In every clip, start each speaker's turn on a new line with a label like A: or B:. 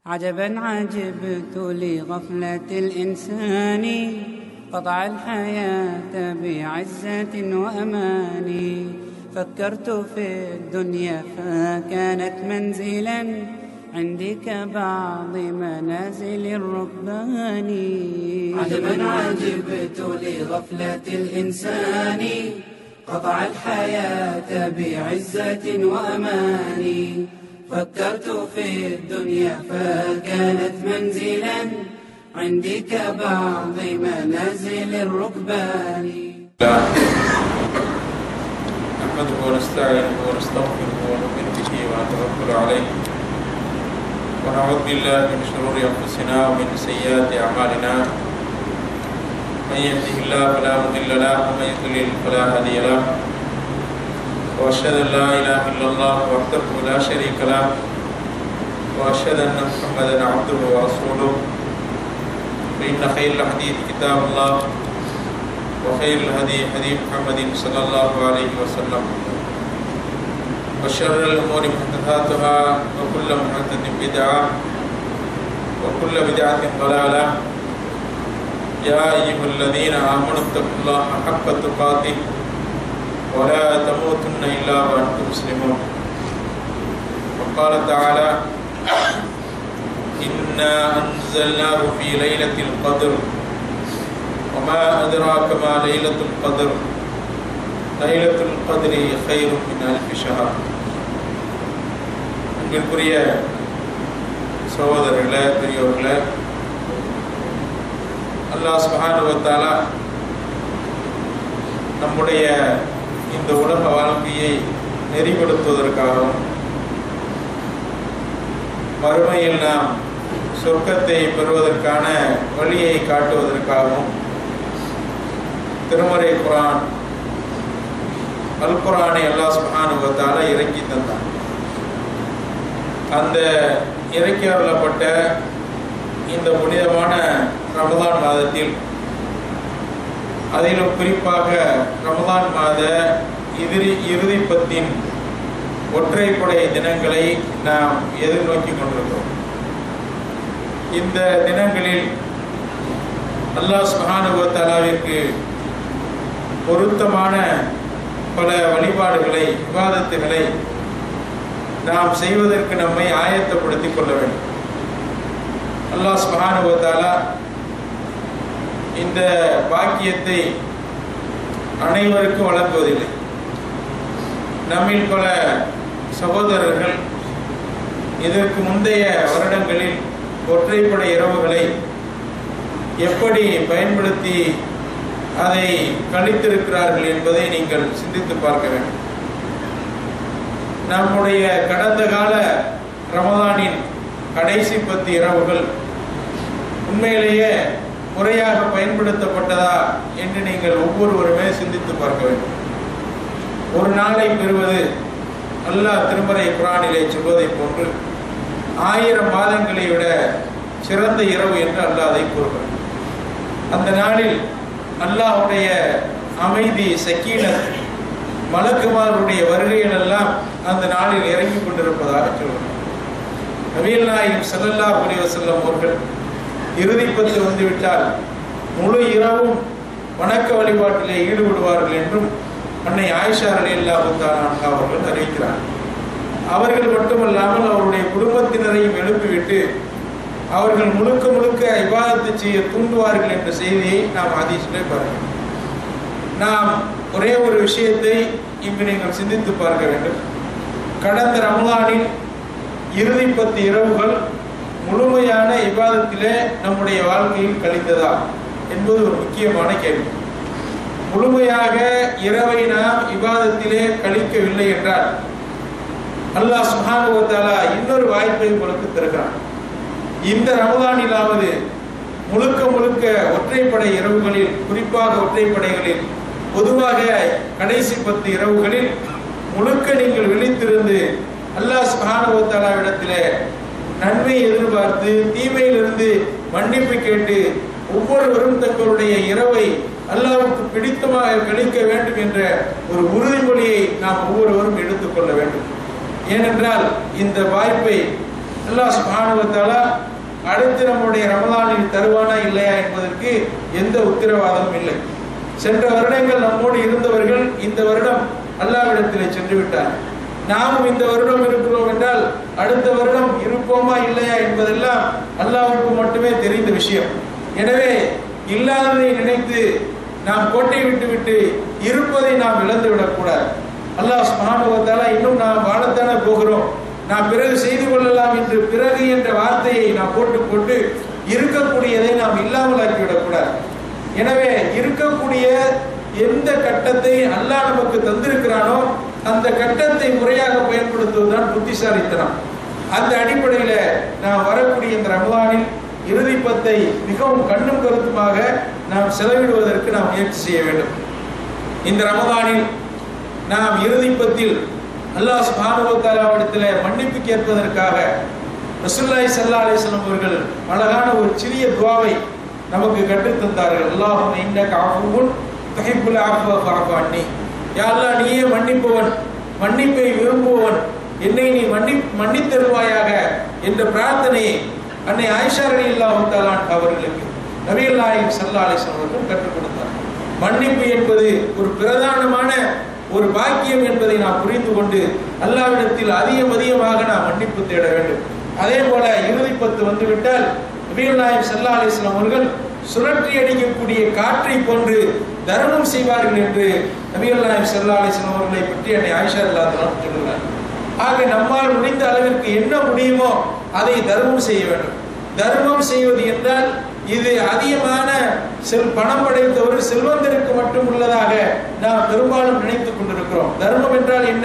A: عجبا عجبت لغفلة الإنسان قطع الحياة بعزة وأمان فكرت في الدنيا فكانت منزلا عندي كبعض منازل الركبان عجبا عجبت لغفلة الإنسان قطع الحياة بعزة وأمان فكرت في الدنيا فكانت منزلا عندي كبعض منازل الركبان
B: نحمده ونستعينه ونستغفره ونؤمن به ونتوكل عليه ونعوذ بالله من شرور انفسنا ومن سيئات اعمالنا من يهده الله فلا مضل له ومن يضلل فلا هادي له واشهد ان لا اله الا الله وحده لا شريك له واشهد ان محمدا عبده ورسوله فان خير الحديث كتاب الله وخير الهدي هدي محمد صلى الله عليه وسلم وشر الأمور محدثاتها وكل محدثة بدعة وكل بدعة ضلالة يا أيها الذين آمنوا اتقوا الله حق تقاته ولا تموتن إلا وأنتم مسلمون وقال تعالى إنا أنزلناه في ليلة القدر وما أدراك ما ليلة القدر ليلة القدر خير من ألف شهر அன்பிற்குரிய சகோதரர்களே பெரியோர்களே அல்லாஹ் சுபானுவத்தாலா நம்முடைய இந்த உலக வாழ்க்கையை நெறிப்படுத்துவதற்காகவும் மறுமையில் நாம் சொர்க்கத்தை பெறுவதற்கான வழியை காட்டுவதற்காகவும் திருமறை குரான் அல் குரானை அல்லாஹ் சுபானுவத்தால இறக்கி தந்தான் அந்த இறக்கி அருளப்பட்ட இந்த புனிதமான ரமதான் மாதத்தில் அதிலும் குறிப்பாக ரமதான் மாத இறுதி இறுதிப்பத்தின் ஒற்றைப்படை தினங்களை நாம் எதிர்நோக்கி கொண்டிருக்கிறோம் இந்த தினங்களில் அல்லாஹ் சுகானுபவத்தாலாவிற்கு பொருத்தமான பல வழிபாடுகளை விவாதத்துகளை நாம் செய்வதற்கு நம்மை ஆயத்தப்படுத்திக் கொள்ள வேண்டும் அல்லாஹ் சுபானுவத்தாலா இந்த பாக்கியத்தை அனைவருக்கும் வழங்குவதில்லை நம்மில் பல சகோதரர்கள் இதற்கு முந்தைய வருடங்களில் ஒற்றைப்படை இரவுகளை எப்படி பயன்படுத்தி அதை கழித்திருக்கிறார்கள் என்பதை நீங்கள் சிந்தித்து பார்க்க வேண்டும் நம்முடைய கடந்த கால ரமதானின் கடைசி பத்து இரவுகள் உண்மையிலேயே முறையாக பயன்படுத்தப்பட்டதா என்று நீங்கள் ஒவ்வொருவருமே சிந்தித்து பார்க்க வேண்டும் ஒரு நாளை பெறுவது அல்லாஹ் திருமறை குரானிலே சொல்வதை போன்று ஆயிரம் மாதங்களை விட சிறந்த இரவு என்று அல்லாஹ் அதை கூறுகிறார் அந்த நாளில் அல்லாஹுடைய அமைதி சக்கீனத் மலக்குமாருடைய வருகைகள் எல்லாம் அந்த நாளில் இறங்கி கொண்டிருப்பதாக சொல்கிறார் நவீல் நாயகம் செல்லல்லா புரிய செல்லம் அவர்கள் இறுதிப்பத்து வந்துவிட்டால் முழு இரவும் வணக்க வழிபாட்டிலே ஈடுபடுவார்கள் என்றும் அன்னை ஆயிஷா அலி அல்லாஹுத்தாலான் அவர்கள் அறிவிக்கிறார் அவர்கள் மட்டுமல்லாமல் அவருடைய குடும்பத்தினரையும் எழுப்பிவிட்டு அவர்கள் முழுக்க முழுக்க விவாதத்தை செய்ய தூண்டுவார்கள் என்ற செய்தியை நாம் ஆதிசிலே பார்க்கிறோம் நாம் ஒரே ஒரு விஷயத்தை இங்கு நீங்கள் சிந்தித்து பார்க்க வேண்டும் கடந்த ரமலானில் இறுதி பத்து இரவுகள் முழுமையான விவாதத்திலே நம்முடைய வாழ்க்கையில் கழிந்ததா என்பது ஒரு முக்கியமான கேள்வி முழுமையாக இரவை நாம் விவாதத்திலே கழிக்கவில்லை என்றால் அல்லாஹ் சுஹானுவத்தாலா இன்னொரு வாய்ப்பை உங்களுக்கு தருகிறான் இந்த ரமதானிலாவது முழுக்க முழுக்க ஒற்றைப்படை இரவுகளில் குறிப்பாக ஒற்றைப்படைகளில் பொதுவாக கடைசி பத்து இரவுகளில் முழுக்க நீங்கள் விழித்திருந்து அல்லாஹ் சுகானுவத்தாலாவிடத்தில் நன்மை எதிர்பார்த்து தீமையிலிருந்து மன்னிப்பு கேட்டு ஒவ்வொருவரும் தங்களுடைய இரவை அல்லாவுக்கு பிடித்தமாக கழிக்க வேண்டும் என்ற ஒரு உறுதிமொழியை நாம் ஒவ்வொருவரும் எடுத்துக்கொள்ள வேண்டும் ஏனென்றால் இந்த வாய்ப்பை அல்லாஹ் சுப்ஹானஹு வ தஆலா அடுத்து நம்முடைய ரமலானில் தருவானா இல்லையா என்பதற்கு எந்த உத்தரவாதமும் இல்லை சென்ற வருடங்கள் நம்மோடு இருந்தவர்கள் இந்த வருடம் அல்லாவிடத்தில் சென்று விட்டார் நாமும் இந்த வருடம் இருக்கிறோம் என்றால் அடுத்த வருடம் இருப்போமா இல்லையா என்பதெல்லாம் அல்லாஹ்வுக்கு மட்டுமே தெரிந்த விஷயம் எனவே இல்லாததை நினைத்து நாம் கோட்டை விட்டு விட்டு இருப்பதை நாம் இழந்து விடக்கூடாது அல்லாஹ் சுப்ஹானஹு வ தஆலா இன்னும் நாம் வாழத்தானே போகிறோம் நாம் பிறகு செய்து கொள்ளலாம் என்று பிறகு என்ற வார்த்தையை நாம் போட்டு போட்டு இருக்கக்கூடியதை நாம் இல்லாமல் ஆக்கிவிடக்கூடாது எனவே இருக்கக்கூடிய எந்த கட்டத்தை அல்லாஹ் நமக்கு தந்திருக்கிறானோ அந்த கட்டத்தை முறையாக பயன்படுத்துவதுதான் புத்திசாலித்தனம் அந்த அடிப்படையில நாம் வரக்கூடிய இந்த ரமலானில் இறுதி பத்தை மிகவும் கண்ணும் கருத்துமாக நாம் செலவிடுவதற்கு நாம் முயற்சி செய்ய வேண்டும் இந்த ரமலானில் நாம் இறுதி பத்தில் அல்லாஹ் சுப்ஹானஹு வ தஆலாவிடத்தில் மன்னிப்பு கேட்பதற்காக ரசூலுல்லாஹி ஸல்லல்லாஹு அலைஹி வஸல்லம் அவர்கள் அழகான ஒரு சிறிய துஆவை நமக்கு கற்றுத் தந்தார்கள் அல்லாஹும்ம இன்னக அஃபுவுன் துஹிப்புல் அஃவ ஃபஅஃபு அன்னி யா அல்லாஹ் நீயே மன்னிப்பவன் மன்னிப்பை விரும்புபவன் என்னை நீ மன்னி மன்னித்தருவாயாக என்ற பிரார்த்தனையை அன்னை ஆயிஷா ரலியல்லாஹு தஆலா அவர்களுக்கு நபிகள் நாயகம் ஸல்லல்லாஹு அலைஹி வஸல்லம் அவர்கள் கற்றுக் கொடுத்தார் மன்னிப்பு என்பது ஒரு பிரதானமான ஒரு பாக்கியம் என்பதை நாம் புரிந்து கொண்டு அல்லாவிடத்தில் அதிகம் அதிகமாக நாம் மன்னிப்பு தேட வேண்டும் அதே போல இறுதி பத்து வந்துவிட்டால் நபிகள் நாயகம் ஸல்லல்லாஹு அலைஹி வஸல்லம் அவர்கள் சுழற்றி அடிக்கக்கூடிய காற்றை போன்று தர்மம் செய்வார்கள் என்று நபிகள் நாயகம் ஸல்லல்லாஹு அலைஹி வஸல்லம் அவர்களை பற்றி என்னை ஆயிஷா ரலியல்லாஹு சொல்கிறார் ஆக நம்மால் முடிந்த அளவிற்கு என்ன முடியுமோ அதை தர்மம் செய்ய வேண்டும் தர்மம் செய்வது என்றால் இது அதிகமான செல் பணம் படைத்தவர் செல்வந்தருக்கு மட்டும் உள்ளதாக நாம் பெரும்பாலும் நினைத்துக் கொண்டிருக்கிறோம் தர்மம் என்றால் என்ன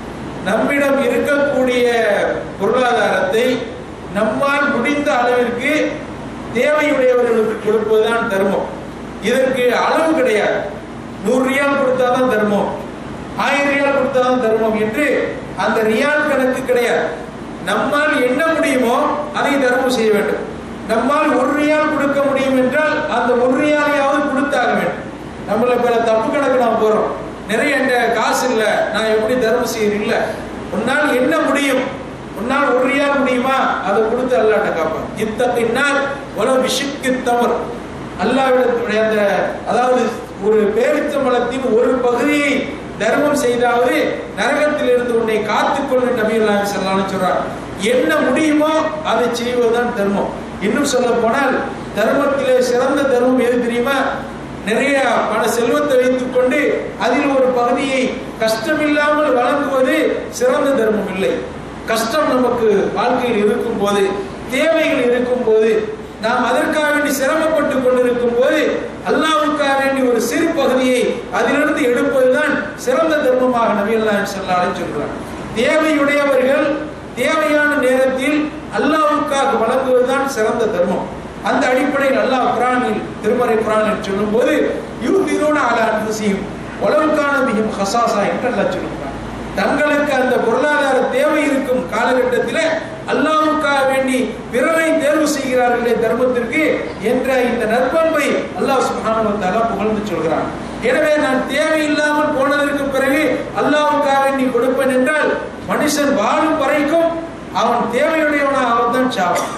B: நம்மிடம் இருக்கக்கூடிய பொருளாதாரத்தை நம்மால் முடிந்த அளவிற்கு தேவையுடையவர்களுக்கு கொடுப்பதுதான் தர்மம் இதற்கு அளவு கிடையாது நூறு ரியால் கொடுத்தாதான் தர்மம் ஆயிரம் ரியால் கொடுத்தாதான் தர்மம் என்று அந்த ரியால் கணக்கு கிடையாது நம்மால் என்ன முடியுமோ அதை தர்மம் செய்ய வேண்டும் நம்மால் ஒரு ரியால் கொடுக்க முடியும் என்றால் அந்த ஒரு ரியாலையாவது கொடுத்தாக வேண்டும் நம்மள பல தப்பு கணக்கு நாம் போறோம் நிறைய என்ற காசு இல்ல நான் எப்படி தர்மம் செய்யணும் இல்ல உன்னால் என்ன முடியும் உன்னால் ஒரு ரியால் முடியுமா அதை கொடுத்து அல்லாட்ட காப்பான் இத்தப்பின்னால் உலக விஷுக்கு தவறு அல்லாவிடத்துடைய அந்த அதாவது ஒரு பேரிச்சம்பளத்தின் ஒரு பகுதியை தர்மம் செய்தாவது நரகத்தில் இருந்து உன்னை காத்துக்கொள்ள நபிகள் செல்லான்னு சொல்றார் என்ன முடியுமோ அதை செய்வதுதான் தர்மம் இன்னும் சொல்ல போனால் தர்மத்திலே சிறந்த தர்மம் எது தெரியுமா நிறைய பண செல்வத்தை வைத்துக் கொண்டு அதில் ஒரு பகுதியை கஷ்டமில்லாமல் வழங்குவது சிறந்த தர்மம் இல்லை கஷ்டம் நமக்கு வாழ்க்கையில் இருக்கும் போது தேவைகள் இருக்கும் போது நாம் அதற்காக வேண்டி சிரமப்பட்டு கொண்டிருக்கும் போது அல்லாவுக்காக வேண்டி ஒரு சிறு பகுதியை அதிலிருந்து எடுப்பதுதான் சிறந்த தர்மமாக நபிகள் நாயகம் சொல்லாலே சொல்கிறார் தேவையுடையவர்கள் தேவையான நேரத்தில் அல்லாவுக்காக வழங்குவதுதான் சிறந்த தர்மம் அந்த அடிப்படையில் அல்லாஹ் குரானில் திருமறை குரானில் சொல்லும் போது யூதிரூன அல அன்புசியும் உலவுக்கான மிகவும் ஹசாசா என்று அல்லாஹ் சொல்லுகிறார் தங்களுக்கு அந்த பொருளாதார தேவை இருக்கும் காலகட்டத்தில் அல்லாவுக்காக வேண்டி பிறரை தேர்வு செய்கிறார்களே தர்மத்திற்கு என்ற இந்த நற்பண்பை அல்லாஹ் சுபானுவத்தாலா புகழ்ந்து சொல்கிறான் எனவே நான் தேவையில்லாமல் போனதற்கு பிறகு அல்லாவுக்காக வேண்டி கொடுப்பேன் என்றால் மனுஷன் வாழும் வரைக்கும் அவன் தேவையுடையவனாக அவன் தான் சாவான்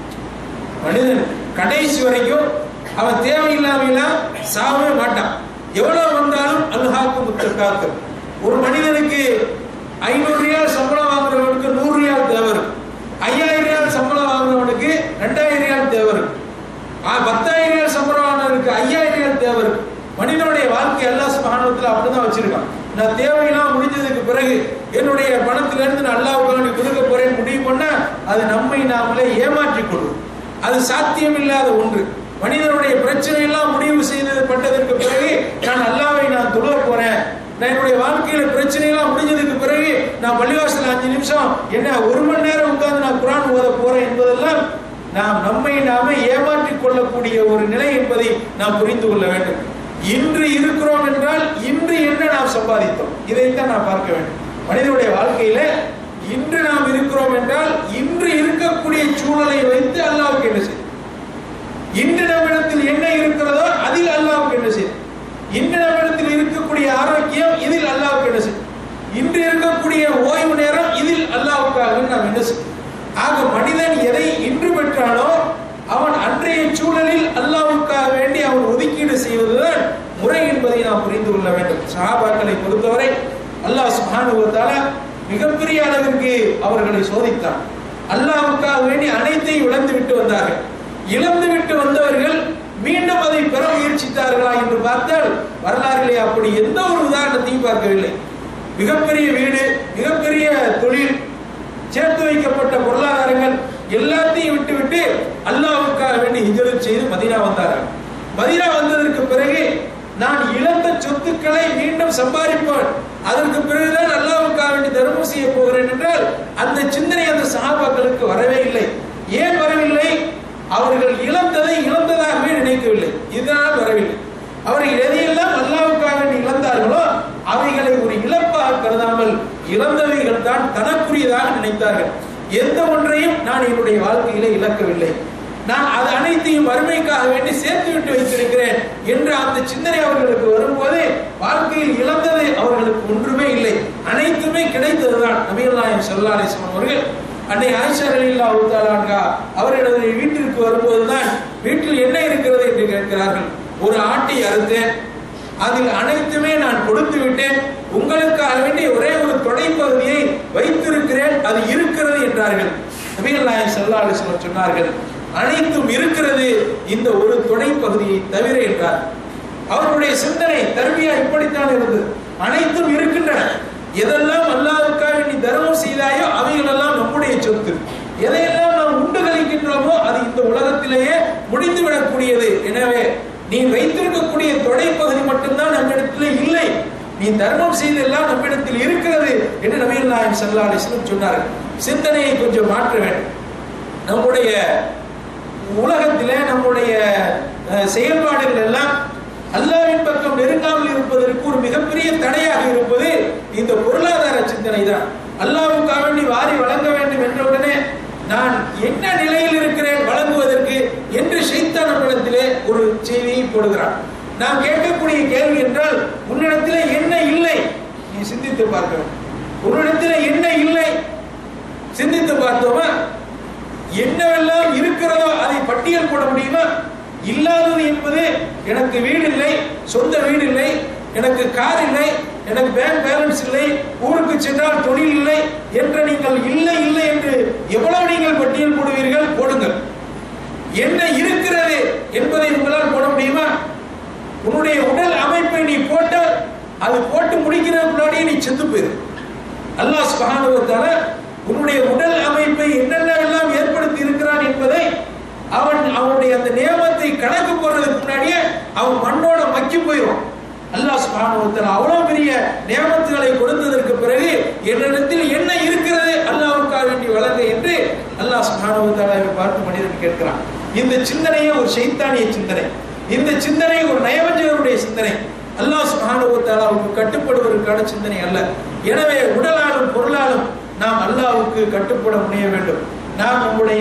B: மனிதன் கடைசி வரைக்கும் அவன் தேவையில்லாமலாம் சாகவே மாட்டான் எவ்வளவு வந்தாலும் அல்ஹாக்கு முத்தக்காத்து ஒரு மனிதனுக்கு ஐநூறு ரியால் சம்பளம் வாங்குறவனுக்கு நூறு ரியால் தேவை இருக்கும் ஐயாயிரம் ரியால் சம்பளம் வாங்குறவனுக்கு ரெண்டாயிரம் ரியால் தேவை இருக்கும் பத்தாயிரம் ரியால் சம்பளம் வாங்குறவனுக்கு ஐயாயிரம் ரியால் தேவை இருக்கும் மனிதனுடைய வாழ்க்கை எல்லா சுபானத்தில் அப்படிதான் வச்சிருக்கான் நான் தேவையெல்லாம் முடிஞ்சதுக்கு பிறகு என்னுடைய பணத்துல இருந்து நான் அல்லாவுக்கு கொடுக்க போறேன் முடிவு பண்ணா அது நம்மை நாமளே ஏமாற்றிக் கொள்வோம் அது சாத்தியம் இல்லாத ஒன்று மனிதனுடைய பிரச்சனை எல்லாம் முடிவு செய்தது பட்டதற்கு பிறகு நான் அல்லாவை நான் தொழுக போறேன் நான் என்னுடைய வாழ்க்கையில பிரச்சனை எல்லாம் முடிஞ்சதுக்கு பிறகு நான் பள்ளிவாசல் அஞ்சு நிமிஷம் என்ன ஒரு மணி நேரம் உட்கார்ந்து நான் குரான் ஓத போறேன் என்பதெல்லாம் நாம் நம்மை நாம ஏமாற்றிக் கொள்ளக்கூடிய ஒரு நிலை என்பதை நாம் புரிந்து கொள்ள வேண்டும் இன்று இருக்கிறோம் என்றால் இன்று என்ன நாம் சம்பாதித்தோம் இதைத்தான் நாம் பார்க்க வேண்டும் மனிதனுடைய வாழ்க்கையில இன்று நாம் இருக்கிறோம் என்றால் இன்று இருக்கக்கூடிய சூழலை வைத்து அல்லாவுக்கு என்ன செய்யும் இன்று நம்மிடத்தில் என்ன இருக்கிறதோ அதில் அல்லாவுக்கு என்ன செய்யும் இன்று நம்மிடத்தில் இருக்கக்கூடிய ஆரோக்கியம் இதில் அல்லாவுக்கு என்ன செய்யும் இன்று இருக்கக்கூடிய ஓய்வு நேரம் இதில் அல்லாவுக்காக நாம் என்ன செய்யும் ஆக மனித சஹாபாக்களை பொறுத்தவரை அல்லாஹ் சுப்ஹானஹு வ தஆலா மிகப்பெரிய அளவிற்கு அவர்களை சோதித்தான் அல்லாஹ்வுக்காக வேண்டி அனைத்தையும் இழந்து விட்டு வந்தார்கள் இழந்து விட்டு வந்தவர்கள் மீண்டும் அதை பெற முயற்சித்தார்களா என்று பார்த்தால் வரலாறுகளே அப்படி எந்த ஒரு உதாரணத்தையும் பார்க்கவில்லை மிகப்பெரிய வீடு மிகப்பெரிய தொழில் சேர்த்து வைக்கப்பட்ட பொருளாதாரங்கள் எல்லாத்தையும் விட்டுவிட்டு அல்லாஹ்வுக்காக வேண்டி ஹிஜரத் செய்து மதீனா வந்தார்கள் மதீனா வந்ததற்கு பிறகு நான் இழந்த சொத்துக்களை மீண்டும் சம்பாதிப்பேன் அதற்கு பிறகுதான் அல்லாஹ்வுக்காக வேண்டி தர்மம் செய்ய போகிறேன் என்றால் அந்த சிந்தனை அந்த சஹாபாக்களுக்கு வரவே இல்லை ஏன் வரவில்லை அவர்கள் இழந்ததை இழந்ததாகவே நினைக்கவில்லை இதனால் வரவில்லை அவர்கள் எதையெல்லாம் அல்லாவுக்காக வேண்டி இழந்தார்களோ அவைகளை ஒரு இழப்பாக கருதாமல் இழந்தவைகள் தான் தனக்குரியதாக நினைத்தார்கள் எந்த ஒன்றையும் நான் என்னுடைய வாழ்க்கையிலே இழக்கவில்லை நான் அது அனைத்தையும் வறுமைக்காக வேண்டி சேர்த்து விட்டு வைத்திருக்கிறேன் என்ற அந்த சிந்தனை அவர்களுக்கு வரும்போது வாழ்க்கையில் இழந்தது அவர்களுக்கு ஒன்றுமே இல்லை அனைத்துமே கிடைத்ததுதான் நபிகள் நாயம் சல்லா அலிஸ்லாம் அவர்கள் அன்னை ஆயிஷா அலில்லா உத்தாலான்கா அவர்களது வீட்டிற்கு வரும்போதுதான் வீட்டில் என்ன இருக்கிறது என்று கேட்கிறார்கள் ஒரு ஆட்டை அறுத்தேன் அதில் அனைத்துமே நான் கொடுத்து விட்டேன் உங்களுக்காக வேண்டிய ஒரே ஒரு தொடைப்பகுதியை வைத்திருக்கிறேன் அது இருக்கிறது என்றார்கள் நபிகள் நாயம் சல்லா அலிஸ்லாம் சொன்னார்கள் அனைத்தும் இருக்கிறது இந்த ஒரு தொடைப்பகுதியை தவிர என்றார் அவருடைய சிந்தனை தர்மியா இப்படித்தான் இருந்தது அனைத்தும் இருக்கின்றன எதெல்லாம் அல்லாவுக்காக நீ தர்மம் செய்தாயோ அவைகள் எல்லாம் நம்முடைய சொத்து எதையெல்லாம் நாம் உண்டு கழிக்கின்றோமோ அது இந்த உலகத்திலேயே முடிந்து விடக்கூடியது எனவே நீ வைத்திருக்கக்கூடிய தொடைப்பகுதி மட்டும்தான் நம்மிடத்தில் இல்லை நீ தர்மம் செய்தெல்லாம் நம்மிடத்தில் இருக்கிறது என்று நபிகள் நாயம் சல்லா அலிஸ்லம் சொன்னார்கள் சிந்தனையை கொஞ்சம் மாற்ற வேண்டும் நம்முடைய உலகத்திலே நம்முடைய அஹ், செயல்பாடுகள் எல்லாம் அல்லாவின் பக்கம் நெருங்காமல் இருப்பதற்கு ஒரு மிகப்பெரிய தடையாக இருப்பது இந்த பொருளாதார சிந்தனை தான் அல்லாவுக்காக வேண்டி வாரி வழங்க வேண்டும் என்றவுடனே நான் என்ன நிலையில் இருக்கிறேன் வழங்குவதற்கு என்று ஷைத்தான் நம்மிடத்திலே ஒரு செய்தியை போடுகிறான் நாம் கேட்கக்கூடிய கேள்வி என்றால் உன்னிடத்திலே என்ன இல்லை நீ சிந்தித்து பார்க்க வேண்டும் உன்னிடத்திலே என்ன இல்லை சிந்தித்து பார்த்தோமா என்னவெல்லாம் இருக்கிறதோ அதை பட்டியல் போட முடியுமா இல்லாதது என்பது எனக்கு வீடு இல்லை சொந்த வீடு இல்லை எனக்கு கார் இல்லை எனக்கு பேங்க் பேலன்ஸ் இல்லை ஊருக்கு சென்றால் தொழில் இல்லை என்ற நீங்கள் இல்லை இல்லை என்று எவ்வளவு நீங்கள் பட்டியல் போடுவீர்கள் போடுங்கள் என்ன இருக்கிறது என்பதை உங்களால் போட முடியுமா உன்னுடைய உடல் அமைப்பை நீ போட்டால் அது போட்டு முடிக்கிற முன்னாடியே நீ செத்து போயிரு அல்லாஹ் சுப்ஹானஹு வ தஆலா உன்னுடைய உடல் அமைப்பை என்னென்னலாம் ஏற்படுத்தி இருக்கிறான் என்பதை அவன் அவனுடைய அந்த நியமத்தை கணக்கு போடுறதுக்கு முன்னாடியே அவன் மண்ணோட மக்கி போயிடும் அல்லாஹ் சுப்ஹானஹு வ தஆலா அவ்வளவு பெரிய நியமத்துகளை கொடுத்ததற்கு பிறகு என்னிடத்தில் என்ன இருக்கிறது அல்லாஹ்வுக்காக வேண்டி வழங்க என்று அல்லாஹ் சுப்ஹானஹு வ தஆலாவை பார்த்து மனிதன் கேட்கிறான் இந்த சிந்தனையே ஒரு சைத்தானிய சிந்தனை இந்த சிந்தனை ஒரு நயவஞ்சகருடைய சிந்தனை அல்லாஹ் சுப்ஹானஹு வ தஆலாவுக்கு கட்டுப்படுவதற்கான சிந்தனை அல்ல எனவே உடலாலும் பொருளாலும் நாம் அல்லாஹ்வுக்கு கட்டுப்பட முடிய வேண்டும் நாம் நம்முடைய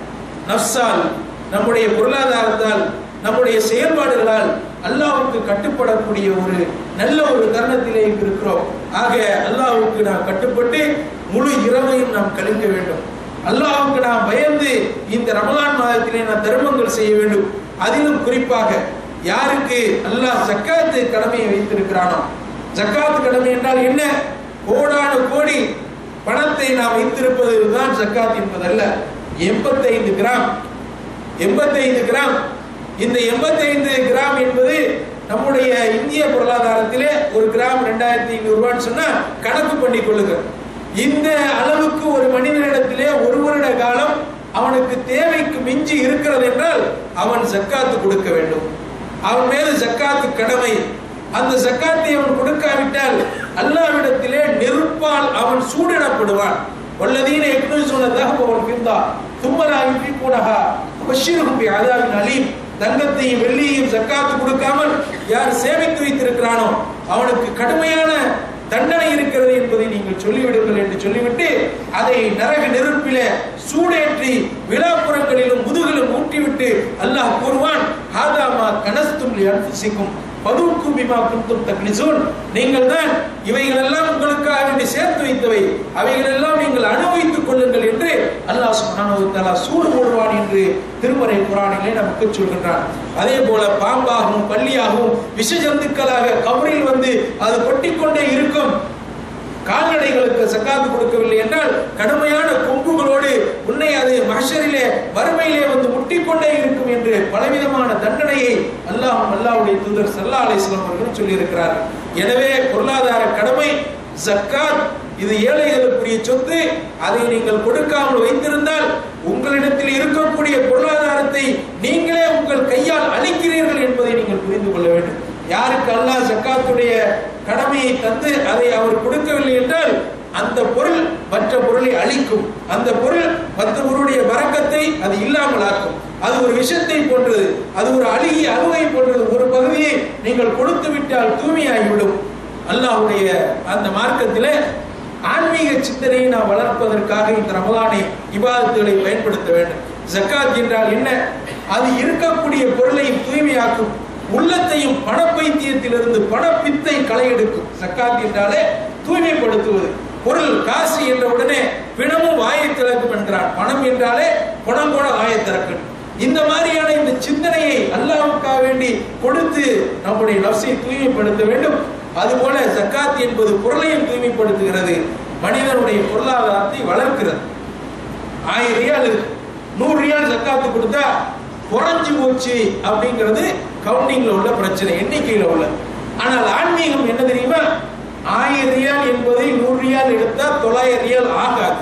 B: நஃப்ஸால் நம்முடைய பொருளாதாரத்தால் நம்முடைய செயல்பாடுகளால் அல்லாஹ்வுக்கு கட்டுப்படக்கூடிய ஒரு நல்ல ஒரு தருணத்திலே இருக்கிறோம் ஆக அல்லாஹ்வுக்கு நாம் கட்டுப்பட்டு முழு இரவையும் நாம் கழிக்க வேண்டும் அல்லாஹ்வுக்கு நாம் பயந்து இந்த ரமலான் மாதத்திலே நாம் தர்மங்கள் செய்ய வேண்டும் அதிலும் குறிப்பாக யாருக்கு அல்லாஹ் ஜக்காத்து கடமையை வைத்திருக்கிறானோ ஜக்காத்து கடமை என்றால் என்ன கோடான கோடி பணத்தை நாம் வைத்திருப்பது தான் ஜக்காத் என்பதல்ல எண்பத்தைந்து கிராம் எண்பத்தைந்து கிராம் இந்த எண்பத்தைந்து கிராம் என்பது நம்முடைய இந்திய பொருளாதாரத்திலே ஒரு கிராம் ரெண்டாயிரத்தி ஐநூறு ரூபான்னு சொன்னா கணக்கு பண்ணி கொள்ளுங்க இந்த அளவுக்கு ஒரு மனிதனிடத்திலே ஒரு வருட காலம் அவனுக்கு தேவைக்கு மிஞ்சி இருக்கிறது என்றால் அவன் ஜக்காத்து கொடுக்க வேண்டும் அவன் மீது ஜக்காத்து கடமை அந்த ஜக்காத்தை அவன் கொடுக்காவிட்டால் அல்லாவிடத்திலே நெருப்பால் அவன் சூடிடப்படுவான் வல்லதீன எக்னூசுன தஹபவல் ஃபித்தா தும்மலா யுஃபிகுனஹா பஷீருஹும் பிஅதாபின் அலீம் தங்கத்தையும் வெள்ளியையும் ஜக்காத்து கொடுக்காமல் யார் சேமித்து வைத்திருக்கிறானோ அவனுக்கு கடுமையான தண்டனை இருக்கிறது என்பதை நீங்கள் சொல்லிவிடுங்கள் என்று சொல்லிவிட்டு அதை நரக நெருப்பிலே சூடேற்றி விழாப்புறங்களிலும் முதுகிலும் ஊற்றிவிட்டு அல்லாஹ் கூறுவான் ஹாதாமா கனஸ்தும் அன்புசிக்கும் பதுக்கு பிமா குந்தும் தக்லிசூன் நீங்கள் தான் இவைகள் எல்லாம் உங்களுக்காக வேண்டி சேர்த்து வைத்தவை அவைகள் எல்லாம் நீங்கள் அனுபவித்துக் கொள்ளுங்கள் என்று அல்லாஹ் சுப்ஹானஹு வ தஆலா சூடு போடுவான் என்று திருமறை குரானிலே நமக்கு சொல்கின்றான் அதே போல பாம்பாகவும் பள்ளியாகவும் விஷ ஜந்துக்களாக கபரில் வந்து அது கொட்டிக்கொண்டே இருக்கும் கால்நடைகளுக்கு சக்காத்து கொடுக்கவில்லை என்றால் கடுமையான கொம்புகளோடு உன்னை அது மஹஷரிலே வறுமையிலே வந்து முட்டிக்கொண்டே இருக்கும் என்று பலவிதமான தண்டனையை அல்லாஹ் அல்லாஹ்வுடைய தூதர் சல்லா அலிஸ்லாம் அவர்கள் சொல்லியிருக்கிறார்கள் எனவே பொருளாதார கடமை ஜக்காத் இது ஏழைகளுக்குரிய சொத்து அதை நீங்கள் கொடுக்காமல் வைத்திருந்தால் உங்களிடத்தில் இருக்கக்கூடிய பொருளாதாரத்தை நீங்களே உங்கள் கையால் அளிக்கிறீர்கள் என்பதை நீங்கள் புரிந்து கொள்ள வேண்டும் யாருக்கு அல்லாஹ் ஜக்காத்துடைய கடமையை தந்து அதை அவர் கொடுக்கவில்லை என்றால் அந்த பொருள் மற்ற பொருளை அழிக்கும் அந்த பொருள் மற்ற பொருளுடைய வரக்கத்தை அது இல்லாமல் ஆக்கும் அது ஒரு விஷத்தை போன்றது அது ஒரு அழுகிய அழுவை போன்றது ஒரு பகுதியை நீங்கள் கொடுத்து விட்டால் தூய்மையாகிவிடும் அல்லாஹ்வுடைய அந்த மார்க்கத்திலே ஆன்மீக சிந்தனையை நாம் வளர்ப்பதற்காக இந்த ரமலானை இபாதத்துகளை பயன்படுத்த வேண்டும் ஜக்காத் என்றால் என்ன அது இருக்கக்கூடிய பொருளையும் தூய்மையாக்கும் உள்ளத்தையும் பணப்பைத்தியத்திலிருந்து பணப்பித்தை களையெடுக்கும் ஜக்காத் என்றாலே தூய்மைப்படுத்துவது பொருள் காசு என்ற உடனே பிணமும் வாயை திறக்கும் என்கிறான் பணம் என்றாலே பணம் கூட வாயை திறக்கும் இந்த மாதிரியான இந்த சிந்தனையை அல்லாவுக்காக வேண்டி கொடுத்து நம்முடைய நப்சை தூய்மைப்படுத்த வேண்டும் அதுபோல ஜக்காத் என்பது பொருளையும் தூய்மைப்படுத்துகிறது மனிதனுடைய பொருளாதாரத்தை வளர்க்கிறது ஆயிரம் ரியால் இருக்கு நூறு ரியால் ஜக்காத்து கொடுத்தா குறைஞ்சு போச்சு அப்படிங்கிறது கவுண்டிங்ல உள்ள பிரச்சனை எண்ணிக்கையில உள்ள ஆனால் ஆன்மீகம் என்ன தெரியுமா ஆயிரம் ரியால் என்பதை நூறு ரியால் எடுத்தா தொள்ளாயிரம் ரியால் ஆகாது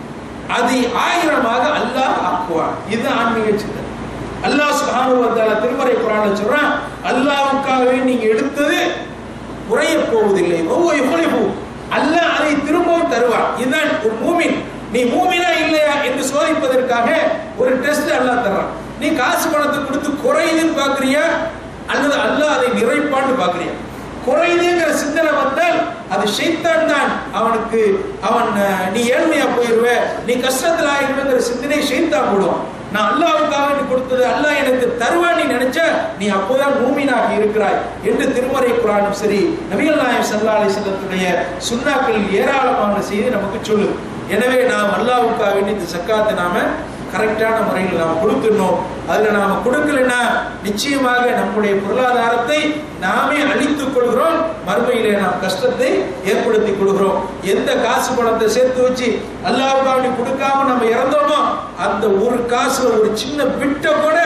B: அது ஆயிரமாக அல்லாஹ் ஆக்குவான் இது ஆன்மீக சிந்தனை அல்லாஹ் சுப்ஹானஹு வ தஆலா திருமறை குர்ஆன்ல சொல்றான் அல்லாஹ்வுக்காகவே நீங்க எடுத்தது குறைய போவதில்லை ஒவ்வொரு யுகலிபு அல்லாஹ் அதை திரும்பவும் தருவான் இதுதான் ஒரு மூமின் நீ மூமினா இல்லையா என்று சோதிப்பதற்காக ஒரு டெஸ்ட் அல்லாஹ் தர்றான் நீ காசு பணத்தை கொடுத்து குறையுதுன்னு பாக்குறியா அல்லது அல்லாஹ் அதை நிறைப்பான்னு பாக்குறியா குறையுதுங்கிற சிந்தனை வந்தால் அது ஷைத்தான் தான் அவனுக்கு அவன் அஹ், நீ ஏழ்மையா போயிருவ நீ கஷ்டத்தில் ஆயிருவேங்கிற சிந்தனை ஷைத்தான் போடுவான் நான் அல்லாவுக்காக நீ கொடுத்தது அல்லாஹ் எனக்கு தருவான் நீ நினைச்ச நீ அப்போதான் மூமினாக இருக்கிறாய் என்று திருமறை குரானும் சரி நபிகள் நாயம் சல்லா அலி செல்லத்துடைய சுண்ணாக்களில் ஏராளமான செய்தி நமக்கு சொல்லு எனவே நாம் அல்லாவுக்காக வேண்டி இந்த சக்காத்தை நாம கரெக்டான முறையில் நாம் கொடுத்துடணும் அதுல நாம கொடுக்கலன்னா நிச்சயமாக நம்முடைய பொருளாதாரத்தை நாமே அழித்துக் கொள்கிறோம் மறுமையிலே நாம் கஷ்டத்தை ஏற்படுத்தி கொள்கிறோம் எந்த காசு பணத்தை சேர்த்து வச்சு அல்லாவுக்காக கொடுக்காம நம்ம இறந்தோமோ அந்த ஒரு காசுல ஒரு சின்ன பிட்டை கூட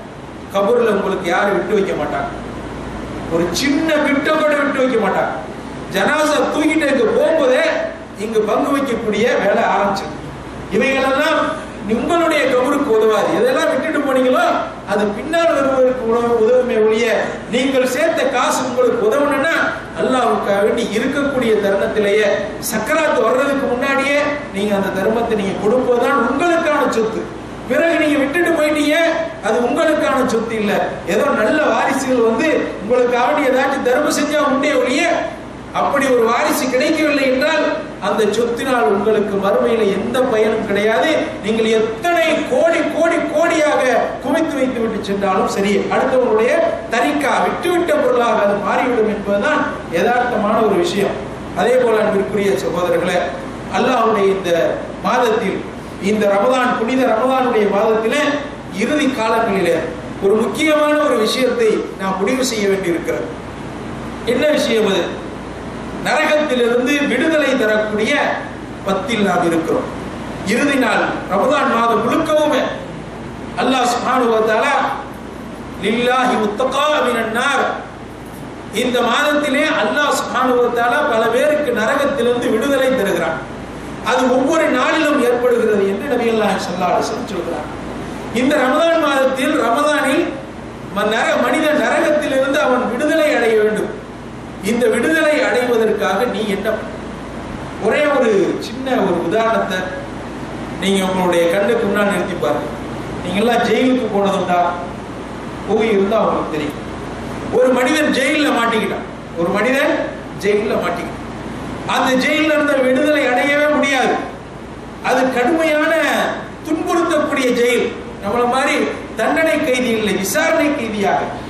B: கபூர்ல உங்களுக்கு யாரும் விட்டு வைக்க மாட்டாங்க ஒரு சின்ன பிட்டை கூட விட்டு வைக்க மாட்டாங்க ஜனாசா தூக்கிட்டு இங்க போகும்போதே இங்கு பங்கு வைக்கக்கூடிய வேலை ஆரம்பிச்சு இவைகளெல்லாம் உங்களுடைய கபருக்கு உதவாது எதெல்லாம் விட்டுட்டு போனீங்களோ அது பின்னால் வருவதற்கு உணவு உதவுமே ஒழிய நீங்கள் சேர்த்த காசு உங்களுக்கு உதவணும்னா அல்லாவுக்காக வேண்டி இருக்கக்கூடிய தருணத்திலேயே சக்கராத்து வர்றதுக்கு முன்னாடியே நீங்க அந்த தர்மத்தை நீங்க கொடுப்பதுதான் உங்களுக்கான சொத்து பிறகு நீங்க விட்டுட்டு போயிட்டீங்க அது உங்களுக்கான சொத்து இல்ல ஏதோ நல்ல வாரிசுகள் வந்து உங்களுக்காக வேண்டி ஏதாச்சும் தர்மம் செஞ்சா உண்டே ஒழிய அப்படி ஒரு வாரிசு கிடைக்கவில்லை என்றால் அந்த சொத்தினால் உங்களுக்கு மறுமையில எந்த பயனும் கிடையாது நீங்கள் எத்தனை கோடி கோடி கோடியாக குவித்து வைத்து விட்டு சென்றாலும் சரி அடுத்தவங்களுடைய தரிக்கா விட்டுவிட்ட பொருளாக அது மாறிவிடும் என்பதுதான் யதார்த்தமான ஒரு விஷயம் அதே போல அன்பிற்குரிய சகோதரர்களே அல்லாஹ்வுடைய இந்த மாதத்தில் இந்த ரமதான் புனித ரமதானுடைய மாதத்திலே இறுதி காலங்களிலே ஒரு முக்கியமான ஒரு விஷயத்தை நாம் முடிவு செய்ய வேண்டியிருக்கிறது என்ன விஷயம் அது நரகத்திலிருந்து விடுதலை தரக்கூடிய பத்தில் நாம் இருக்கிறோம் இறுதி நாள் ரமதான் மாதம் முழுக்கவுமே அல்லாஹ் சுப்ஹானஹு வ தஆலா லில்லாஹி முத்தகா மினன் நார் இந்த மாதத்திலே அல்லாஹ் சுப்ஹானஹு வ தஆலா பல பேருக்கு நரகத்திலிருந்து விடுதலை தருகிறான் அது ஒவ்வொரு நாளிலும் ஏற்படுகிறது என்று நபிகள் நாயகம் ஸல்லல்லாஹு அலைஹி வஸல்லம் சொல்கிறார் இந்த ரமதான் மாதத்தில் ரமதானில் ம- நர மனிதன் நரகத்திலிருந்து அவன் விடுதலை அடைய வேண்டும் இந்த விடுதலை அடைவதற்காக நீ என்ன பண்ண? ஒரே ஒரு சின்ன ஒரு உதாரணத்தை நீங்க உங்களுடைய கண்ணுக்கு முன்னால் நிறுத்தி பாருங்க நீங்க எல்லாம் ஜெயிலுக்கு போனதுண்டா போய் இருந்தா உங்களுக்கு தெரியும் ஒரு மனிதன் ஜெயில்ல மாட்டிக்கிட்டான் ஒரு மனிதன் ஜெயில்ல மாட்டிக்கிட்டான் அந்த ஜெயில்ல இருந்த விடுதலை அடையவே முடியாது அது கடுமையான துன்புறுத்தக்கூடிய ஜெயில் நம்மள மாதிரி தண்டனை கைதி இல்லை விசாரணை கைதியாக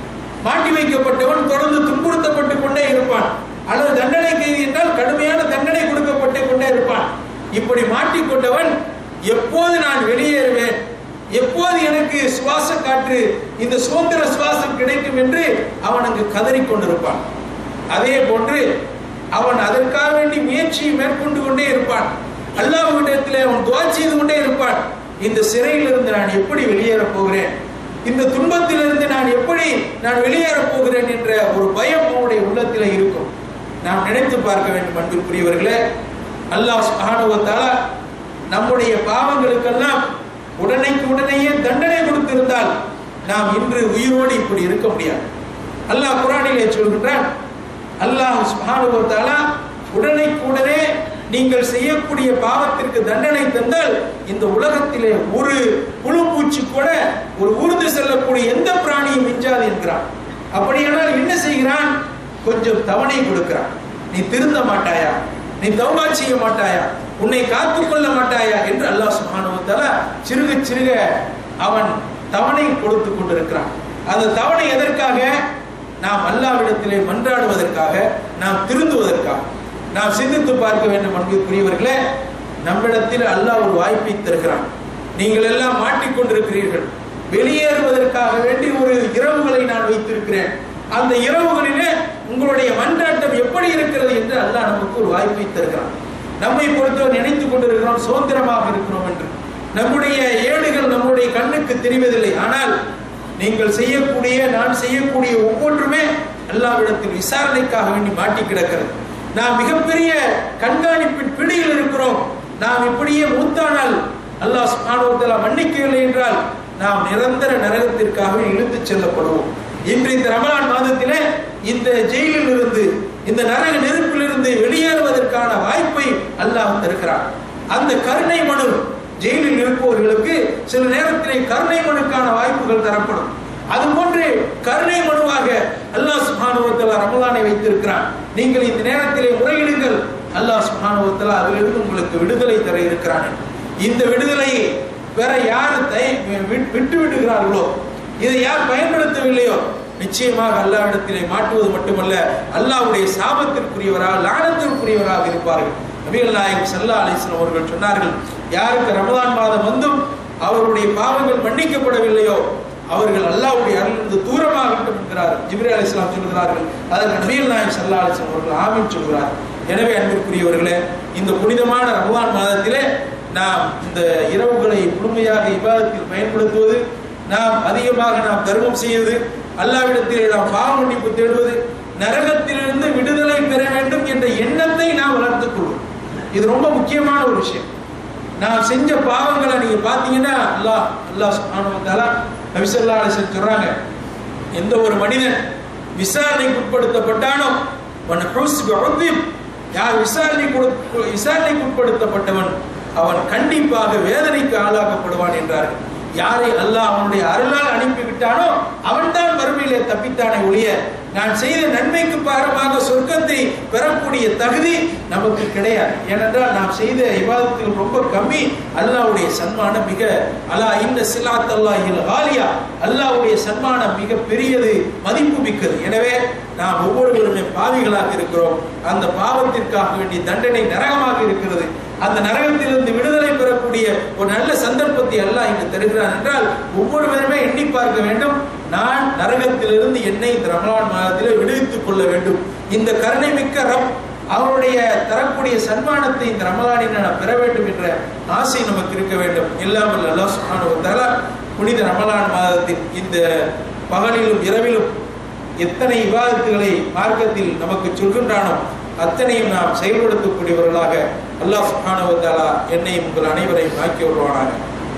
B: மாட்டி வைக்கப்பட்டவன் தொடர்ந்து துன்புறுத்தப்பட்டு கொண்டே இருப்பான் அல்லது தண்டனை கைதி என்றால் கடுமையான தண்டனை கொடுக்கப்பட்டு கொண்டே இருப்பான் இப்படி மாட்டிக்கொண்டவன் எப்போது நான் வெளியேறுவேன் எப்போது எனக்கு சுவாச காற்று இந்த சுதந்திர சுவாசம் கிடைக்கும் என்று அவன் அங்கு கதறிக் கொண்டிருப்பான் அதே போன்று அவன் அதற்காக வேண்டி முயற்சியை மேற்கொண்டு கொண்டே இருப்பான் அல்லாஹ்விடத்திலே அவன் துவா செய்து கொண்டே இருப்பான் இந்த சிறையிலிருந்து நான் எப்படி வெளியேறப் போகிறேன் இந்த துன்பத்திலிருந்து நான் எப்படி நான் வெளியேறப் போகிறேன் என்ற ஒரு பயம் அவனுடைய உள்ளத்தில் இருக்கும் நாம் நினைத்து பார்க்க வேண்டும் அன்பிற்குரியவர்களே அல்லாஹ் சுப்ஹானஹு வ தஆலா நம்முடைய பாவங்களுக்கெல்லாம் உடனைக்கு உடனேயே தண்டனை கொடுத்திருந்தால் நாம் இன்று உயிரோடு இப்படி இருக்க முடியாது அல்லாஹ் குரானிலே சொல்கின்றான் அல்லாஹ் சுப்ஹானஹு வ தஆலா உடனைக்கு உடனே நீங்கள் செய்யக்கூடிய பாவத்திற்கு தண்டனை தந்தால் இந்த உலகத்திலே ஒரு புழு பூச்சி கூட ஒரு ஊர்ந்து செல்லக்கூடிய எந்த பிராணியும் மிஞ்சாது என்கிறான் அப்படியானால் என்ன செய்கிறான் கொஞ்சம் தவணை கொடுக்கிறான் நீ திருந்த மாட்டாயா நீ தௌபா செய்ய மாட்டாயா உன்னை காத்துக் கொள்ள மாட்டாயா என்று அல்லாஹ் சுப்ஹானஹு வ தஆலா சிறுக சிறுக அவன் தவணை கொடுத்து கொண்டிருக்கிறான் அந்த தவணை எதற்காக நாம் அல்லாவிடத்திலே மன்றாடுவதற்காக நாம் திருந்துவதற்காக நாம் சிந்தித்து பார்க்க வேண்டும் அன்புக்குரியவர்களே நம்மிடத்தில் அல்லாஹ் ஒரு வாய்ப்பை தருகிறான் நீங்கள் எல்லாம் மாட்டிக்கொண்டிருக்கிறீர்கள் வெளியேறுவதற்காக வேண்டி ஒரு இரவுகளை நான் வைத்திருக்கிறேன் அந்த இரவுகளிலே உங்களுடைய மன்றாட்டம் எப்படி இருக்கிறது என்று அல்லாஹ் நமக்கு ஒரு வாய்ப்பை தருகிறான் நம்மை பொறுத்தவரை நினைத்துக் கொண்டிருக்கிறோம் சுதந்திரமாக இருக்கிறோம் என்று நம்முடைய ஏடுகள் நம்முடைய கண்ணுக்கு தெரிவதில்லை ஆனால் நீங்கள் செய்யக்கூடிய நான் செய்யக்கூடிய ஒவ்வொன்றுமே அல்லாவிடத்தில் விசாரணைக்காக வேண்டி மாட்டி கிடக்கிறது நாம் மிகப்பெரிய கண்காணிப்பின் பிடியில் இருக்கிறோம் நாம் இப்படியே மூத்தானால் அல்லாஹ் சுப்ஹானஹு வ தஆலா மன்னிக்கவில்லை என்றால் நாம் நிரந்தர நரகத்திற்காக இழுத்துச் செல்லப்படுவோம் இன்று இந்த ரமலான் மாதத்திலே இந்த ஜெயிலில் இருந்து இந்த நரக நெருப்பிலிருந்து வெளியேறுவதற்கான வாய்ப்பை அல்லாஹ் தருகிறான் அந்த கருணை மனு ஜெயிலில் இருப்பவர்களுக்கு சில நேரத்திலே கருணை மனுக்கான வாய்ப்புகள் தரப்படும் அதுபோன்று கருணை மனுவாக அல்லாஹ் சுப்ஹானஹு வ தஆலா ரமலானை வைத்திருக்கிறான் நீங்கள் இந்த நேரத்திலே முறையிடுங்கள் அல்லாஹ் சுப்ஹானஹு வ தஆலா அதிலிருந்து உங்களுக்கு விடுதலை தர இருக்கிறான் இந்த விடுதலையை வேற யார் தை- வி- விட்டு விடுகிறார்களோ இதை யார் பயன்படுத்தவில்லையோ நிச்சயமாக அல்லாஹ்விடத்திலே மாட்டுவது மட்டுமல்ல அல்லாஹ்வுடைய சாபத்திற்குரியவராக லானத்திற்குரியவராக இருப்பார்கள் நபிகள் நாயகம் ஸல்லல்லாஹு அலைஹி வஸல்லம் அவர்கள் சொன்னார்கள் யாருக்கு ரமலான் மாதம் வந்தும் அவருடைய பாவங்கள் மன்னிக்கப்படவில்லையோ அவர்கள் அல்லாஹ்வுடைய அருளிலிருந்து தூரமாகட்டும் என்கிறார் ஜிப்ரி அலைஹிஸ்ஸலாம் சொல்கிறார்கள் அதற்கு நபிகள் நாயகம் ஸல்லல்லாஹு அலைஹி வஸல்லம் அவர்கள் ஆமீன் சொல்கிறார் எனவே அன்பிற்குரியவர்களே இந்த புனிதமான ரமலான் மாதத்திலே நாம் இந்த இரவுகளை முழுமையாக இபாதத்தில் பயன்படுத்துவது நாம் அதிகமாக நாம் தர்மம் செய்வது அல்லாவிடத்திலே நாம் பாவ மன்னிப்பு தேடுவது நரகத்திலிருந்து விடுதலை பெற வேண்டும் என்ற எண்ணத்தை நாம் வளர்த்துக் கொள்வோம் இது ரொம்ப முக்கியமான ஒரு விஷயம் நான் செஞ்ச பாவங்களை நீங்க பாத்தீங்கன்னா அல்லாஹ் அல்லாஹ் சுப்ஹானஹு வ தஆலா நபி ஸல்லல்லாஹு அலைஹி வஸல்லம் சொல்றாங்க எந்த ஒரு மனிதன் விசாரணைக்கு உட்படுத்தப்பட்டானோ வன் ஹுஸ் பிஉத்பிப் யார் விசாரணைக்கு உட்ப- விசாரணைக்கு உட்படுத்தப்பட்டவன் அவன் கண்டிப்பாக வேதனைக்கு ஆளாக்கப்படுவான் என்றார்கள் யாரை அல்லாஹ் அவனுடைய அருளால் அனுப்பி விட்டானோ அவன்தான் மறுமையிலே தப்பித்தானே ஒழிய நான் செய்த நன்மைக்கு பாரமாக சொர்க்கத்தை பெறக்கூடிய தகுதி நமக்கு கிடையாது ஏனென்றால் நாம் செய்த விவாதத்தில் ரொம்ப கம்மி அல்லாஹ்வுடைய சன்மானம் மிக அலா இன்ன சிலாத் அல்லாஹில் ஆலியா அல்லாஹ்வுடைய சன்மானம் மிக பெரியது மதிப்பு மிக்கது எனவே நாம் ஒவ்வொருவருமே பாவிகளாக இருக்கிறோம் அந்த பாவத்திற்காக வேண்டிய தண்டனை நரகமாக இருக்கிறது அந்த நரகத்திலிருந்து விடுதலை பெறக்கூடிய ஒரு நல்ல சந்தர்ப்பத்தை அல்லாஹ் இங்கு தருகிறான் என்றால் ஒவ்வொருவருமே எண்ணி பார்க்க வேண்டும் நான் நரகத்திலிருந்து என்னை இந்த ரமலான் மாதத்திலே விடுவித்துக் கொள்ள வேண்டும் இந்த கருணை மிக்க ரப் அவருடைய தரக்கூடிய சன்மானத்தை இந்த ரமலானில் நான் பெற வேண்டும் என்ற ஆசை நமக்கு இருக்க வேண்டும் இல்லாமல் அல்லாஹ் சுப்ஹானஹு வ தஆலா புனித ரமலான் மாதத்தின் இந்த பகலிலும் இரவிலும் எத்தனை விவாதத்துகளை மார்க்கத்தில் நமக்கு சொல்கின்றானோ அத்தனையும் நாம் செயல்படுத்தக்கூடியவர்களாக அல்லாஹ் சுப்ஹானஹு வ தஆலா என்னையும் உங்கள் அனைவரையும் ஆக்கி வருவானாக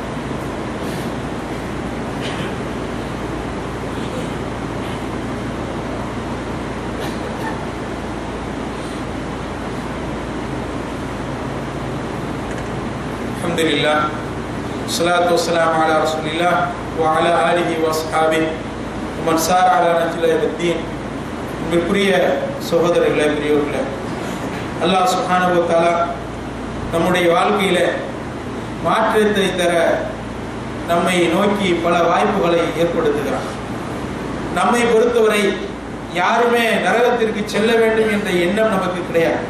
B: الحمد لله الصلاة والسلام على رسول الله وعلى آله وأصحابه ومن سار على نهج الله الدين அன்பிற்குரிய சகோதரர்களே பெரியவர்களே அல்லாஹ் சுப்ஹானஹு வ தஆலா நம்முடைய வாழ்க்கையில மாற்றத்தை தர நம்மை நோக்கி பல வாய்ப்புகளை ஏற்படுத்துகிறான் நம்மை பொறுத்தவரை யாருமே நரகத்திற்கு செல்ல வேண்டும் என்ற எண்ணம் நமக்கு கிடையாது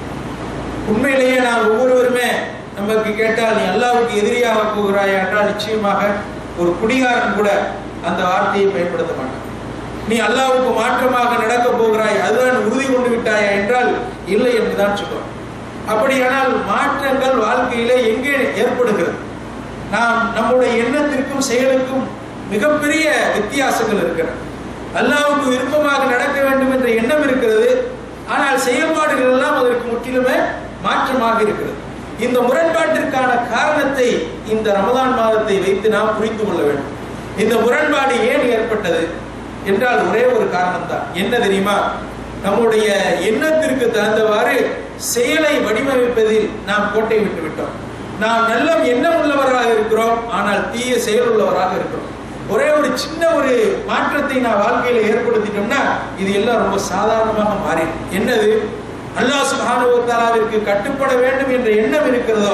B: உண்மையிலேயே நாம் ஒவ்வொருவருமே நமக்கு கேட்டால் நீ அல்லாவுக்கு எதிரியாக போகிறாய் என்றால் நிச்சயமாக ஒரு குடிகாரன் கூட அந்த வார்த்தையை பயன்படுத்த மாட்டான் நீ அல்லாவுக்கு மாற்றமாக நடக்க போகிறாய் அதுதான் உறுதி கொண்டு விட்டாயா என்றால் இல்லை என்றுதான் சொல்லுவான் அப்படியானால் மாற்றங்கள் வாழ்க்கையிலே எங்கே ஏற்படுகிறது நாம் நம்முடைய எண்ணத்திற்கும் செயலுக்கும் மிகப்பெரிய வித்தியாசங்கள் இருக்கிறது அல்லாவுக்கு விருப்பமாக நடக்க வேண்டும் என்ற எண்ணம் இருக்கிறது ஆனால் செயல்பாடுகள் எல்லாம் அதற்கு முற்றிலுமே மாற்றமாக இருக்கிறது இந்த முரண்பாட்டிற்கான காரணத்தை இந்த ரமதான் மாதத்தை வைத்து நாம் புரிந்து கொள்ள வேண்டும் இந்த முரண்பாடு ஏன் ஏற்பட்டது என்றால் ஒரே ஒரு காரணம் தான் என்ன தெரியுமா நம்முடைய எண்ணத்திற்கு தகுந்தவாறு செயலை வடிவமைப்பதில் நாம் கோட்டை விட்டு விட்டோம் நாம் நல்ல எண்ணம் உள்ளவராக இருக்கிறோம் ஆனால் தீய செயல் உள்ளவராக இருக்கிறோம் ஒரே ஒரு சின்ன ஒரு மாற்றத்தை நான் வாழ்க்கையில ஏற்படுத்திட்டோம்னா இது எல்லாம் ரொம்ப சாதாரணமாக மாறி என்னது அல்லாஹ் சுபானுவத்தாலாவிற்கு கட்டுப்பட வேண்டும் என்ற எண்ணம் இருக்கிறதோ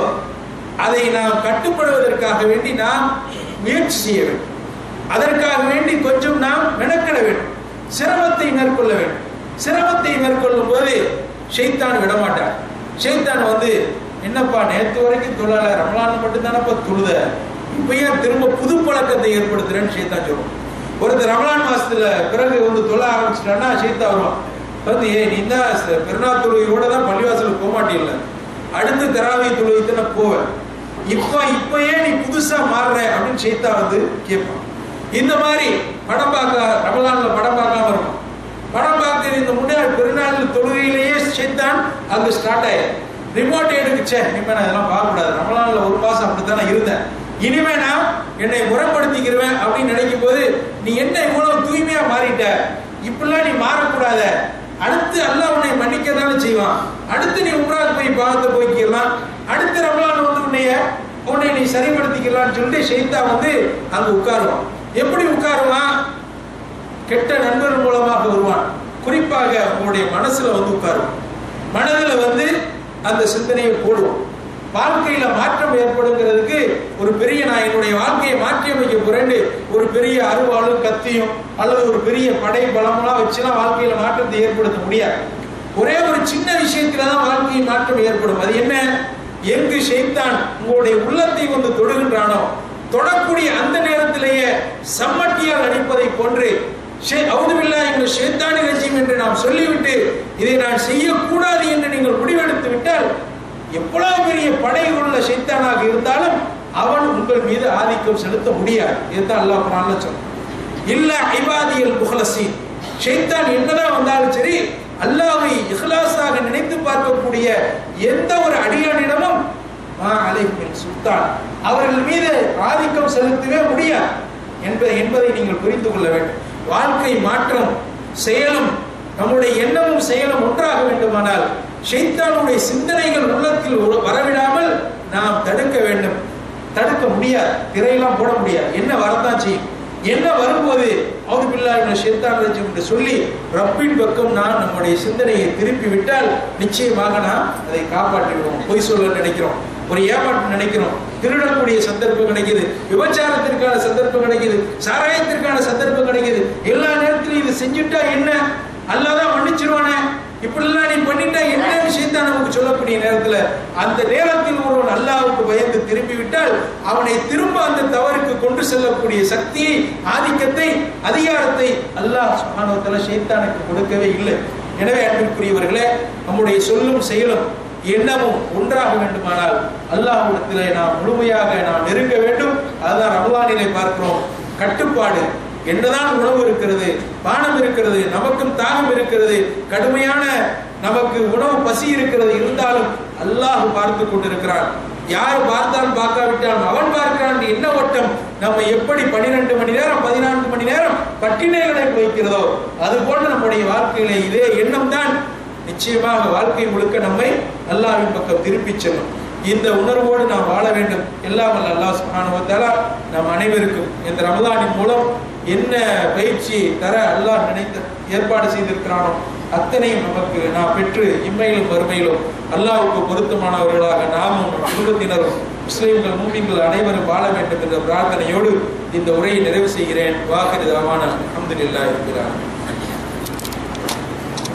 B: அதை நாம் கட்டுப்படுவதற்காக வேண்டி நாம் முயற்சி செய்ய வேண்டும் அதற்காக வேண்டி கொஞ்சம் நாம் மெனக்கிட வேண்டும் சிரமத்தை மேற்கொள்ள வேண்டும் சிரமத்தை மேற்கொள்ளும் போது ஷெய்தான் விடமாட்டார் ஷெய்தான் வந்து என்னப்பா நேற்று வரைக்கும் தொழல ரமலான் மட்டும் தானப்பா தொழுத இப்ப ஏன் திரும்ப புது பழக்கத்தை ஏற்படுத்துறேன்னு ஷெய்தான் சொல்லுவோம் ஒருத்தர் ரமலான் மாசத்துல பிறகு வந்து தொழ ஆரம்பிச்சிட்டான்னா ஷெய்தா வருவான் வந்து ஏ நீ தான் பெருநாள் தொழுகையோட தான் பள்ளிவாசலுக்கு போக மாட்டீங்கல்ல அடுத்து தராவி தொழுகைக்கு நான் போவேன் இப்போ இப்போ ஏன் நீ புதுசா மாறுற அப்படின்னு ஷெய்தா வந்து கேட்பான் இந்த மாதிரி படம் பார்க்க ரமலான்ல படம் பார்க்காம இருக்கும் படம் பார்க்கிற இந்த முன்னாள் பெருநாள் தொழுகையிலேயே ஷெய்தான் அங்க ஸ்டார்ட் ஆயிடும் ரிமோட் எடுக்குச்சே இனிமே நான் இதெல்லாம் பார்க்க கூடாது ரமலான்ல ஒரு மாசம் அப்படித்தானே இருந்தேன் இனிமே நான் என்னை முறைப்படுத்திக்கிறேன் அப்படின்னு நினைக்கும் போது நீ என்ன இவ்வளவு தூய்மையா மாறிட்ட இப்படிலாம் நீ மாறக்கூடாத அடுத்து அல்லாஹ் உன்னை மன்னிக்க தானே செய்வான் அடுத்து நீ உம்ராக்கு போய் பாவத்தை போய்க்கலாம் அடுத்து ரமலான் வந்து உன்னைய உன்னை நீ சரிப்படுத்திக்கலாம்னு சொல்லிட்டு ஷெய்தா வந்து அங்க உட்காருவான் எப்படி உட்காருவான் கெட்ட நண்பர் மூலமாக வருவான் குறிப்பாக உங்களுடைய மனசுல வந்து உட்காருவான் மனதுல வந்து அந்த சிந்தனையை போடுவோம் வாழ்க்கையில மாற்றம் ஏற்படுங்கிறதுக்கு ஒரு பெரிய நான் என்னுடைய வாழ்க்கையை மாற்றி அமைக்க போறேன்னு ஒரு பெரிய அருவாளும் கத்தியும் அல்லது ஒரு பெரிய படை பலமெல்லாம் வச்சுலாம் வாழ்க்கையில மாற்றத்தை ஏற்படுத்த முடியாது ஒரே ஒரு சின்ன விஷயத்துல தான் வாழ்க்கையில் மாற்றம் ஏற்படும் அது என்ன எங்கு ஷெய்தான் உங்களுடைய உள்ளத்தை வந்து தொடுகின்றானோ தொடக்கூடிய அந்த நேரத்திலேயே சம்மட்டியால் அடிப்பதை போன்று அவுதுபில்லா என்ற ஷேத்தானி ரஜீம் என்று நாம் சொல்லிவிட்டு இதை நான் செய்யக்கூடாது என்று நீங்கள் முடிவெடுத்து விட்டால் எவ்வளவு பெரிய படை உள்ள ஷைத்தானாக இருந்தாலும் அவன் உங்கள் மீது ஆதிக்கம் செலுத்த முடியாது இதுதான் அல்லாஹ் குரான்ல சொல்றான் இல்ல ஐபாதியல் முஹலசி ஷைத்தான் என்னதான் வந்தாலும் சரி அல்லாவை இஹ்லாஸாக நினைத்து பார்க்கக்கூடிய எந்த ஒரு அடியானிடமும் மா அலைஹில் சுல்தான் அவர்கள் மீது ஆதிக்கம் செலுத்தவே முடியாது என்பதை என்பதை நீங்கள் புரிந்து கொள்ள வேண்டும் வாழ்க்கை மாற்றம் செயலும் நம்முடைய எண்ணமும் செயலும் ஒன்றாக வேண்டுமானால் ஷைத்தானுடைய சிந்தனைகள் உள்ளத்தில் வரவிடாமல் நாம் தடுக்க வேண்டும் தடுக்க முடியாது திரையெல்லாம் போட முடியாது என்ன வரத்தான் செய்யும் என்ன வரும்போது அவர் பிள்ளை ஷேத்தான் ரஜம் என்று சொல்லி ரப்பின் பக்கம் நான் நம்முடைய சிந்தனையை திருப்பி விட்டால் நிச்சயமாக நாம் அதை காப்பாற்றி விடுவோம் பொய் சொல்ல நினைக்கிறோம் ஒரு ஏமாற்றம் நினைக்கிறோம் திருடக்கூடிய சந்தர்ப்பம் கிடைக்குது விபச்சாரத்திற்கான சந்தர்ப்பம் கிடைக்குது சாராயத்திற்கான சந்தர்ப்பம் கிடைக்குது எல்லா நேரத்திலும் இது செஞ்சுட்டா என்ன அல்லாதான் மன்னிச்சிருவானே இப்படிலாம் நீ பண்ணிட்டா என்ன விஷயத்தான் நமக்கு சொல்லக்கூடிய நேரத்துல அந்த நேரத்தில் ஒருவன் அல்லாவுக்கு பயந்து திரும்பி விட்டால் அவனை திரும்ப அந்த தவறுக்கு கொண்டு செல்லக்கூடிய சக்தியை ஆதிக்கத்தை அதிகாரத்தை அல்லாஹ் சுபானுவத்தில் ஷேத்தானுக்கு கொடுக்கவே இல்லை எனவே அன்பிற்குரியவர்களே நம்முடைய சொல்லும் செயலும் எண்ணமும் ஒன்றாக வேண்டுமானால் அல்லாஹ்விடத்திலே நாம் முழுமையாக நாம் நெருங்க வேண்டும் அதுதான் ரமலானிலே பார்க்கிறோம் கட்டுப்பாடு என்னதான் உணவு இருக்கிறது பானம் இருக்கிறது நமக்கும் தாகம் இருக்கிறது கடுமையான நமக்கு உணவு பசி இருக்கிறது இருந்தாலும் அல்லாஹ் பார்த்து கொண்டிருக்கிறான் யார் பார்த்தால் பார்க்காவிட்டாலும் அவன் பார்க்கிறான் என்ன ஓட்டம் நம்ம எப்படி பன்னிரெண்டு மணி நேரம் பதினான்கு மணி நேரம் பட்டினைகளை வைக்கிறதோ அது போல நம்முடைய வாழ்க்கையில இதே எண்ணம் தான் நிச்சயமாக வாழ்க்கை முழுக்க நம்மை அல்லாவின் பக்கம் திருப்பிச் செல்லும் இந்த உணர்வோடு நாம் வாழ வேண்டும் எல்லாம் அல்ல அல்லாஹ் சுப்ஹானஹு நம் அனைவருக்கும் இந்த ரமதானின் மூலம் என்ன பயிற்சி தர அல்லாஹ் நினைத்து ஏற்பாடு செய்திருக்கிறானோ அத்தனையும் நமக்கு நாம் பெற்று இம்மையிலும் வறுமையிலும் அல்லாஹ்வுக்கு பொருத்தமானவர்களாக நாமும் குடும்பத்தினரும் முஸ்லிம்கள் மூமின்கள் அனைவரும் வாழ வேண்டும் என்ற பிரார்த்தனையோடு இந்த உரையை நிறைவு செய்கிறேன் வாஹிர் தாவான அஹமதுல்லாஹி இருக்கிறார்